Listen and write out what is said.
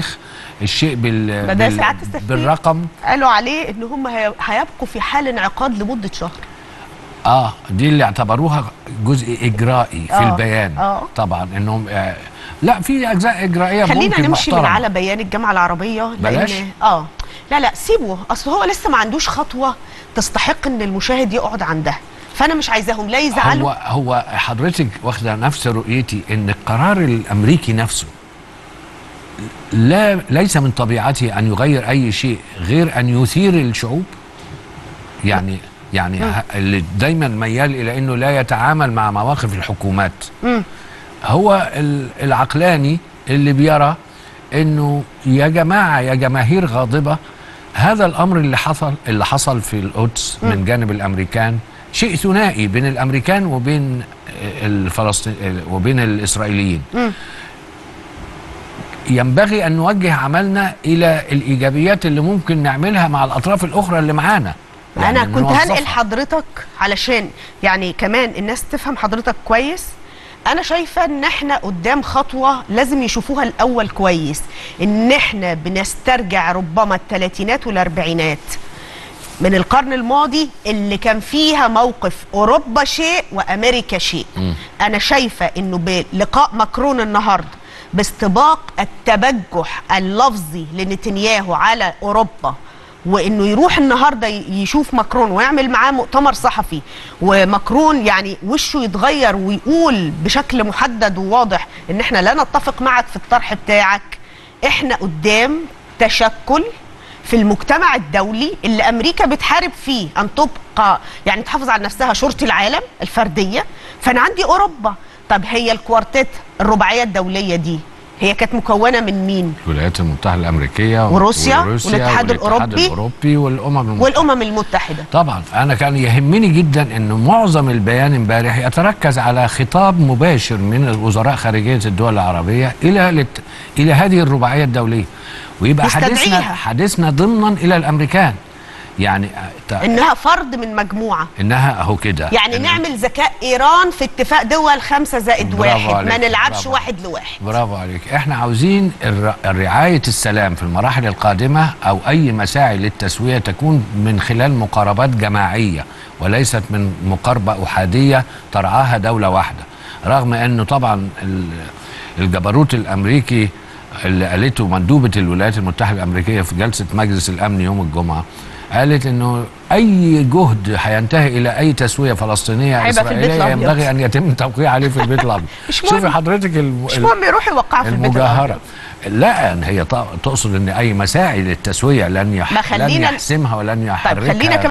الشيء بال, ما ده بال... ساعات السفير. بالرقم قالوا عليه ان هم هي- هيبقوا في حال انعقاد لمده شهر اه دي اللي اعتبروها جزء اجرائي في آه، البيان آه. طبعا انهم آه لا في اجزاء اجرائيه خلينا ممكن نمشي من محترمة. على بيان الجامعه العربيه بلاش. لان اه لا لا سيبه اصل هو لسه ما عندوش خطوه تستحق ان المشاهد يقعد عندها فانا مش عايزاهم لا يزعلوا هو هو حضرتك واخده نفس رؤيتي ان القرار الامريكي نفسه لا ليس من طبيعته ان يغير اي شيء غير ان يثير الشعوب يعني يعني ه- اللي دايما ميال الى انه لا يتعامل مع مواقف الحكومات مم. هو ال- العقلاني اللي بيرى انه يا جماعه يا جماهير غاضبه هذا الامر اللي حصل اللي حصل في القدس من جانب الامريكان شيء ثنائي بين الامريكان وبين الفلسطين وبين الاسرائيليين مم. ينبغي ان نوجه عملنا الى الايجابيات اللي ممكن نعملها مع الاطراف الاخرى اللي معانا انا يعني كنت نوظفها. هنقل حضرتك علشان يعني كمان الناس تفهم حضرتك كويس انا شايفه ان احنا قدام خطوه لازم يشوفوها الاول كويس ان احنا بنسترجع ربما الثلاثينات والاربعينات من القرن الماضي اللي كان فيها موقف اوروبا شيء وامريكا شيء انا شايفه انه بلقاء ماكرون النهارده باستباق التبجح اللفظي لنتنياهو على اوروبا وانه يروح النهارده ي- يشوف ماكرون ويعمل معاه مؤتمر صحفي وماكرون يعني وشه يتغير ويقول بشكل محدد وواضح ان احنا لا نتفق معك في الطرح بتاعك احنا قدام تشكل في المجتمع الدولي اللي امريكا بتحارب فيه ان تبقى يعني تحافظ على نفسها شرطي العالم الفرديه فانا عندي اوروبا طب هي الكوارتيت الرباعيه الدوليه دي هي كانت مكونه من مين الولايات المتحده الامريكيه وروسيا والاتحاد الأوروبي الاوروبي والامم المتحده والامم المتحده طبعا انا كان يهمني جدا انه معظم البيان امبارح يتركز على خطاب مباشر من وزراء خارجيه الدول العربيه الى لت... الى هذه الرباعيه الدوليه ويبقى حديثنا يستدعيها. حديثنا ضمنا الى الامريكان يعني ت... انها فرد من مجموعه انها اهو كده يعني إن- نعمل ذكاء ايران في اتفاق دول خمسة زائد برافو واحد ما عليك، نلعبش برافو. واحد لواحد برافو عليك احنا عاوزين الر... رعايه السلام في المراحل القادمه او اي مساعي للتسويه تكون من خلال مقاربات جماعيه وليست من مقاربه احاديه ترعاها دوله واحده رغم انه طبعا ال- الجبروت الامريكي اللي قالته مندوبه الولايات المتحده الامريكيه في جلسه مجلس الامن يوم الجمعه قالت انه اي جهد هينتهي الى اي تسويه فلسطينيه هيبقى في البيت اسرائيليه الأبيض. ينبغي ان يتم التوقيع عليه في البيت الابيض مش شوفي مهم. حضرتك الم... مش مهم يروحوا يوقعوا في البيت المجاهره الأبيض. لا إن هي ط- تقصد ان اي مساعي للتسويه لن يح... ما لن خلينا- يحسمها ولن طيب يحركها خلينا